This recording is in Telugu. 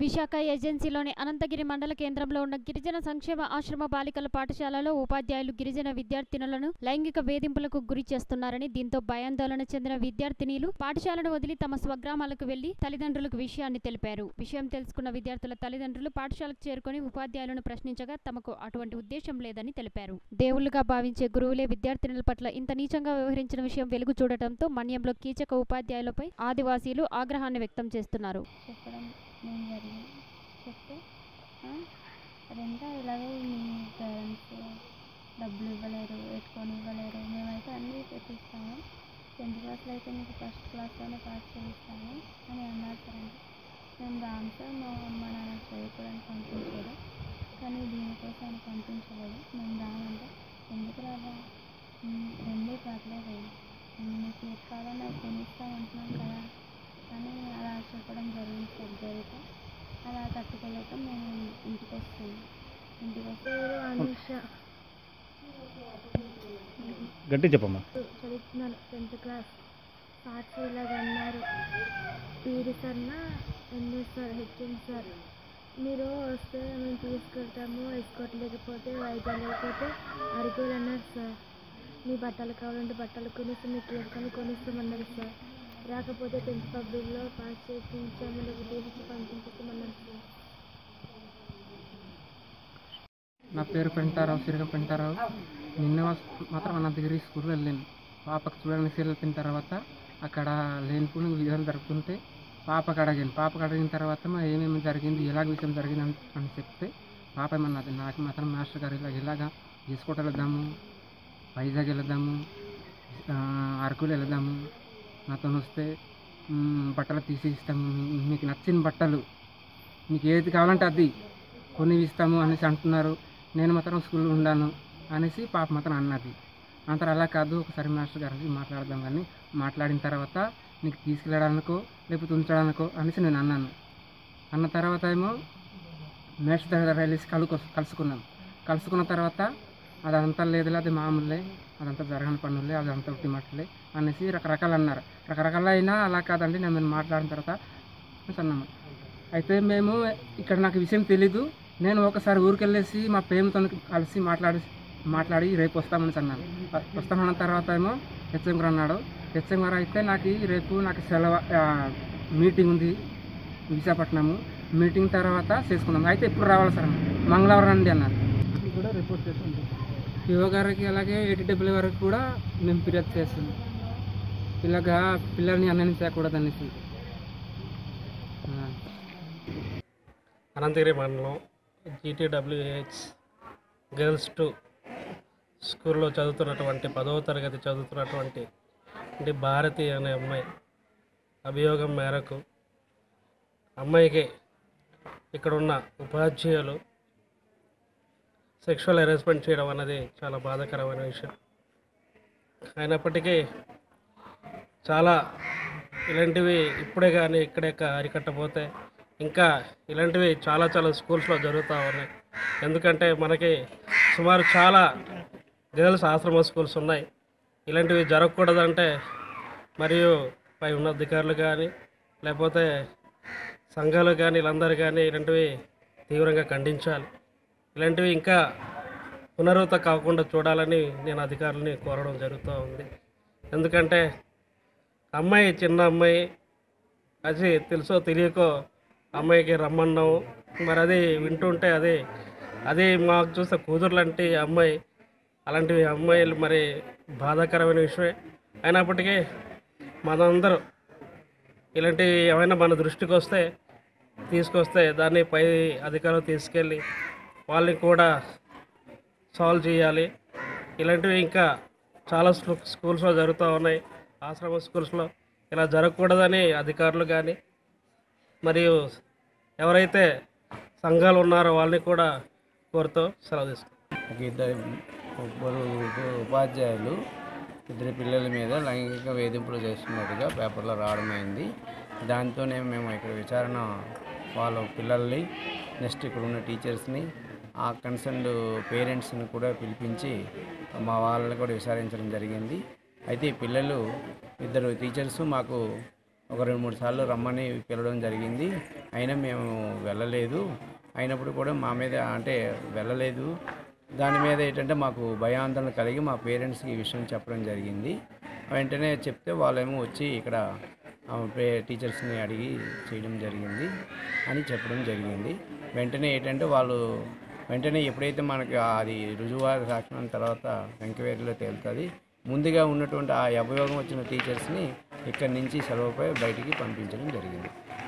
విశాఖ ఏజెన్సీలోని అనంతగిరి మండల కేంద్రంలో ఉన్న గిరిజన సంక్షేమ ఆశ్రమ బాలికల పాఠశాలలో ఉపాధ్యాయులు గిరిజన విద్యార్థినులను లైంగిక వేధింపులకు గురి చేస్తున్నారని దీంతో భయాందోళన చెందిన విద్యార్థినీలు పాఠశాలను వదిలి తమ స్వగ్రామాలకు వెళ్లి తల్లిదండ్రులకు విషయాన్ని తెలిపారు విషయం తెలుసుకున్న విద్యార్థుల తల్లిదండ్రులు పాఠశాలకు చేరుకొని ఉపాధ్యాయులను ప్రశ్నించగా తమకు అటువంటి ఉద్దేశం లేదని తెలిపారు దేవుళ్లుగా భావించే గురువులే విద్యార్థినుల పట్ల ఇంత నీచంగా వ్యవహరించిన విషయం వెలుగు చూడటంతో మన్యంలో కీచక ఉపాధ్యాయులపై ఆదివాసీలు ఆగ్రహాన్ని వ్యక్తం చేస్తున్నారు చెప్పడం నేను జరిగింది చెప్తే "ఆ, అదంతా ఇలాగే మీ పేరెంట్స్ డబ్బులు ఇవ్వలేరు పెట్టుకొని ఇవ్వలేరు మేమైతే అన్నీ తెప్పిస్తాము టెన్త్ క్లాస్లో అయితే మీకు ఫస్ట్ క్లాస్లోనే పాస్ చేయిస్తాము అని అన్నారు సార్ అంటే మేము రాము సార్ మా అమ్మ నాన్న చదువుకోవడానికి పంపించారు కానీ దీనికోసం అని పంపించలేదు మేము రామంటే ఎందుకు రాదా "ఉమ్, రెండే పర్లేదు ఉమ్, మీకు ఏది కావాలన్నా అది కొనిస్తాం అంటున్నాం కదా అని అలా చెప్పడం జరిగింది సార్ జరిగితే అలా తట్టుకోలేక మేము ఇంటికి వస్తాము ఇంటికి వస్తే ఏదో అనుష గట్టి చెప్పమ్మా చదువుతున్నాను టెన్త్ క్లాస్ సార్స్ ఇలాగ అన్నారు పీడి సార్న ఎంఎస్ సార్ హెచ్ఎం సార్ మీరు వస్తే మేము తీసుకెళ్తాము ఎస్కోట్ లేకపోతే వైజాగ్ లేకపోతే అరకులు అన్నారు సార్ మీ బట్టలు కావాలంటే బట్టలు కొనిస్తాం మీకు ఏడుకొని కొనిస్తామన్నారు సార్ రాకపోతే టెన్త్ పబ్లిక్లో పాస్ చేయించాము లేకపోతే తీసి పంపించేస్తామన్నారు సార్ నా పేరు పెంటారావు సిరగ పెంటారావు నిన్న మాత్రం అనంతగిరి స్కూల్లో వెళ్ళాను పాపకు చూడడానికి వెళ్ళిన తర్వాత అక్కడ లేనిపోయిన విధాలు జరుగుతుంటే పాపకు అడిగాను పాపకు అడిగిన తర్వాత మా ఏమేమి జరిగింది ఎలాగ విషయం జరిగింది అని అని చెప్తే పాప ఏమన్నది నాకు మాత్రం మాస్టర్ గారు ఇలాగ ఇలాగా ఈసుకోట వెళ్దాము వైజాగ్ వెళ్దాము ఆ, అరకులు వెళ్దాము నాతో వస్తే మ్, బట్టలు తీసి ఇస్తాము మీకు నచ్చిన బట్టలు మీకు ఏది కావాలంటే అది కొని ఇస్తాము అనేసి అంటున్నారు నేను మాత్రం స్కూల్లో ఉండాను అనేసి పాప మాత్రం అన్నది అంతరం అలా కాదు ఒకసారి మాస్టర్ గారికి మాట్లాడదాం కానీ మాట్లాడిన తర్వాత నీకు తీసుకెళ్ళడానికో లేకపోతే ఉంచడానికో అనేసి నేను అన్నాను అన్న తర్వాత ఏమో మేస్టర్ దగ్గర వెళ్ళేసి కలుకు కలుసుకున్నాం కలుసుకున్న తర్వాత అదంతా లేదులే అది మామూలే అదంతా జరగని పనులే అదంతా ఉట్టి మట్టులే అనేసి రకరకాలు అన్నారు రకరకాల అయినా అలా కాదండి నేను మీరు మాట్లాడిన తర్వాత అనేసి అన్నాము అయితే మేము ఇక్కడ నాకు విషయం తెలీదు నేను ఒకసారి ఊరికి వెళ్ళేసి మా ప్రేమతో కలిసి మాట్లాడి మాట్లాడి రేపు వస్తామని అన్నాను వస్తామన్న తర్వాత ఏమో హెచ్ఎం గారు అన్నాడు హెచ్ఎం గారు అయితే నాకు రేపు నాకు సెలవు ఆ, మీటింగ్ ఉంది విశాఖపట్నము మీటింగ్ తర్వాత చేసుకున్నాం అయితే ఎప్పుడు రావాలి సార్ అన్నారు. మంగళవారం రండి అన్నారు కూడా రిపోర్ట్ చేస్తాం పిఓ గారికి అలాగే ఎయిటీ డబ్ల్యూ వరకు కూడా మేము ఫిర్యాదు చేస్తాం ఇలాగా పిల్లల్ని అన్నం చేయకూడదు అనేసి ఆ. అనంతగిరి మండలం జీటీడబ్ల్యూహెచ్ గర్ల్స్ టూ స్కూల్లో చదువుతున్నటువంటి పదవ తరగతి చదువుతున్నటువంటి అంటే భారతి అనే అమ్మాయి అభియోగం మేరకు అమ్మాయికి ఇక్కడున్న ఉపాధ్యాయులు సెక్షువల్ హెరాస్మెంట్ చేయడం అన్నది చాలా బాధాకరమైన విషయం అయినప్పటికీ చాలా ఇలాంటివి ఇప్పుడే కానీ ఇక్కడే కా- అరికట్టపోతే ఇంకా ఇలాంటివి చాలా చాలా స్కూల్స్లో జరుగుతూ ఉన్నాయి ఎందుకంటే మనకి సుమారు చాలా గర్ల్స్ ఆశ్రమ స్కూల్స్ ఉన్నాయి ఇలాంటివి జరగకూడదంటే మరియు పై ఉన్నతాధికారులు కానీ లేకపోతే సంఘాలు కానీ వీళ్ళందరూ కానీ ఇలాంటివి తీవ్రంగా ఖండించాలి ఇలాంటివి ఇంకా పునరుద్ధ కాకుండా చూడాలని నేను అధికారులని కోరడం జరుగుతూ ఉంది ఎందుకంటే అమ్మాయి చిన్న అమ్మాయి అది తెలుసో తెలియకో అమ్మాయికి రమ్మన్నాం మరి అది వింటుంటే అది అది మాకు చూస్తే కూతురు లాంటి అమ్మాయి అలాంటి అమ్మాయిలు మరి బాధాకరమైన విషయమే అయినప్పటికీ మనందరూ ఇలాంటివి ఏమైనా మన దృష్టికి వస్తే తీసుకొస్తే దాన్ని పై అధికారులు తీసుకెళ్ళి వాళ్ళని కూడా సాల్వ్ చేయాలి ఇలాంటివి ఇంకా చాలా స్కూ- స్కూల్స్లో జరుగుతూ ఉన్నాయి ఆశ్రమ స్కూల్స్లో ఇలా జరగకూడదని అధికారులు కానీ మరియు ఎవరైతే సంఘాలు ఉన్నారో వాళ్ళని కూడా కోరుతూ సెలవు తీసుకుంటాం ఒక ఇద్దరు ముగ్గురు ఉపాధ్యాయులు ఇద్దరు పిల్లల మీద లైంగిక వేధింపులు చేస్తున్నట్టుగా పేపర్లో రావడం అయింది దాంతోనే మేము ఇక్కడ విచారణ వాళ్ళ పిల్లల్ని నెక్స్ట్ ఇక్కడ ఉన్న టీచర్స్ని ఆ కన్సర్న్డ్ పేరెంట్స్ని కూడా పిలిపించి మా వాళ్ళని కూడా విచారించడం జరిగింది అయితే ఈ పిల్లలు ఇద్దరు టీచర్స్ మాకు ఒక రెండు మూడు సార్లు రమ్మని పిలవడం జరిగింది అయినా మేము వెళ్ళలేదు అయినప్పుడు కూడా మా మీద అంటే వెళ్ళలేదు దాని మీద ఏంటంటే మాకు భయాందోళన కలిగి మా పేరెంట్స్కి ఈ విషయం చెప్పడం జరిగింది వెంటనే చెప్తే వాళ్ళేమో వచ్చి ఇక్కడ ఆ, పే- టీచర్స్ని అడిగి చేయడం జరిగింది అని చెప్పడం జరిగింది వెంటనే ఏంటంటే వాళ్ళు వెంటనే ఎప్పుడైతే మనకి అది రుజువారి సాక్ష్యం తర్వాత ఎంక్వైరీలో తేలుతుంది ముందుగా ఉన్నటువంటి ఆ అభియోగం వచ్చిన టీచర్స్ని ఇక్కడి నుంచి సెలవుపై బయటికి పంపించడం జరిగింది